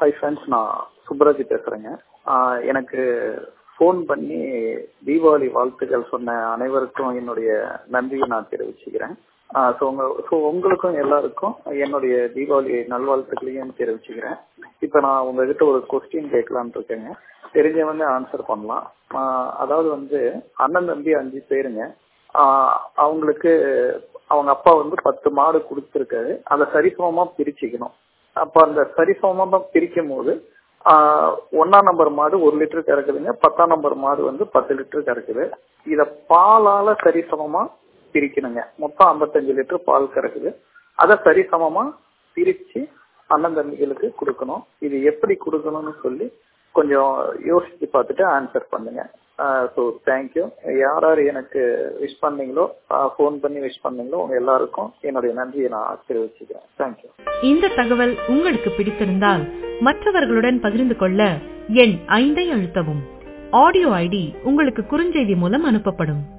hi friends நான் சுப்ராஜ் பேசுறேங்க ஆஹ் எனக்கு ஃபோன் பண்ணி தீபாவளி வாழ்த்துக்கள் சொன்ன அனைவருக்கும் என்னுடைய நன்றியை நான் தெரிவிச்சுக்கிறேன் ஸோ உங்க ஸோ உங்களுக்கும் எல்லாருக்கும் என்னுடைய தீபாவளி நல்வாழ்த்துக்களையும் தெரிவிச்சுக்கிறேன் இப்போ நான் உங்ககிட்ட ஒரு கொஸ்டின் கேட்கலான்னு இருக்கேங்க தெரிஞ்சவங்க ஆன்சர் பண்ணலாம் ஆஹ் அதாவது வந்து அண்ணன் தம்பி அஞ்சு பேருங்க ஆஹ் அவங்களுக்கு அவங்க அப்பா வந்து பத்து மாடு கொடுத்துருக்காரு அதை சரிசமமா பிரிச்சுக்கணும் அப்ப அந்த சரிசமமா பிரிக்கும் போது ஒன்னாம் நம்பர் மாடு ஒரு லிட்டர் கறக்குதுங்க பத்தாம் நம்பர் மாடு வந்து பத்து லிட்டர் கறக்குது இத பாலால சரிசமமா பிரிக்கணுங்க மொத்தம் ஐம்பத்தஞ்சு லிட்டர் பால் கறக்குது அதை சரிசமமா பிரிச்சு அண்ணன் தம்பிகளுக்கு கொடுக்கணும் இது எப்படி கொடுக்கணும்னு சொல்லி கொஞ்சம் யோசிச்சு பார்த்துட்டு ஆன்சர் பண்ணுங்க ஸோ தேங்க்யூ யார் யார் எனக்கு விஷ் பண்ணீங்களோ ஃபோன் பண்ணி விஷ் பண்ணீங்களோ உங்க எல்லாருக்கும் என்னுடைய நன்றியை நான் தெரிவிச்சுக்கிறேன் தேங்க்யூ இந்த தகவல் உங்களுக்கு பிடித்திருந்தால் மற்றவர்களுடன் பகிர்ந்து கொள்ள எண் ஐந்தை அழுத்தவும் ஆடியோ ஐடி உங்களுக்கு குறுஞ்செய்தி மூலம் அனுப்பப்படும்